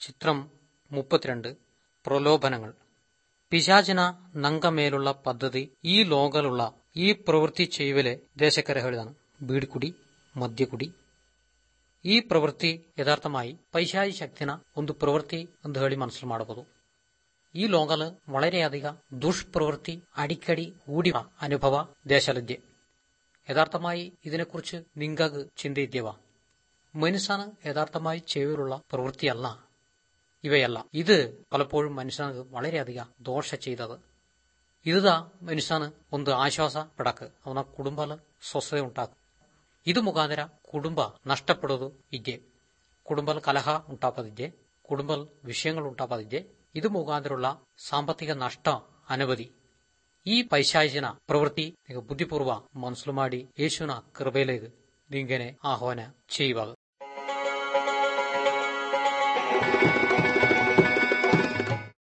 ചിത്രം മുപ്പത്തിരണ്ട് പ്രലോഭനങ്ങൾ പിശാചിನ ನಂಗ ಮೇಲುള്ള ಪದ್ಧತಿ ಈ ಲೋಗಲುള്ള ಈ ಪ್ರವೃತ್ತಿ ചെയ്യുവലെ ദേശക്കര ಹೇಳಿದನು ಬೀಡಿಕುಡಿ ಮದ್ಯಕುಡಿ ಈ ಪ್ರವೃತ್ತಿ ಯഥാർത്ഥമായി പൈശാചി ശക്തിന ಒಂದು ಪ್ರವೃತ್ತಿ ಎಂದು ಹೇಳಿ ಮನಸ್ಸು ಮಾಡಬಹುದು ഈ ലോകല് വളരെയധികം ദുഷ്പ്രവൃത്തി അടിക്കടി കൂടി അനുഭവ ദേശലദ്യ യഥാർത്ഥമായി ഇതിനെക്കുറിച്ച് നിങ്ങൾക്ക് ചിന്തയിദ്യവ മനുഷ്യന് യഥാർത്ഥമായി ചെയ്യലുള്ള പ്രവൃത്തിയല്ല ഇവയല്ല ഇത് പലപ്പോഴും മനുഷ്യന് വളരെയധികം ദോഷ ചെയ്തത് ഇതാ മനുഷ്യന് ಒಂದು ആശ്വാಸ ಪಡಕ್ ಅವನ ಕುಟುಂಬಲ ಸ್ವಸ್ಥತೆ ಉಂಟಾಕು ಇದು ಮುಖಾಂತರ ಕುಟುಂಬ ನಷ್ಟപ്പെടുವುದು ಇದ್ದೆ കുടുംബൽ കലഹ ഉണ്ടാപ്പതിದ್ದೆ കുടുംബൽ വിഷയങ്ങൾ ഉണ്ടാപ്പതിದ್ದೆ ഇത് മുഖാന്തരമുള്ള സാമ്പത്തിക നഷ്ടം അനവധി ഈ പൈശാചിന പ്രവൃത്തി ബുദ്ധിപൂർവ്വ മനസ്സിൽ മാടി യേശുവിന കൃപയിലേക്ക് ഇങ്ങനെ ആഹ്വാന ചെയ്യുക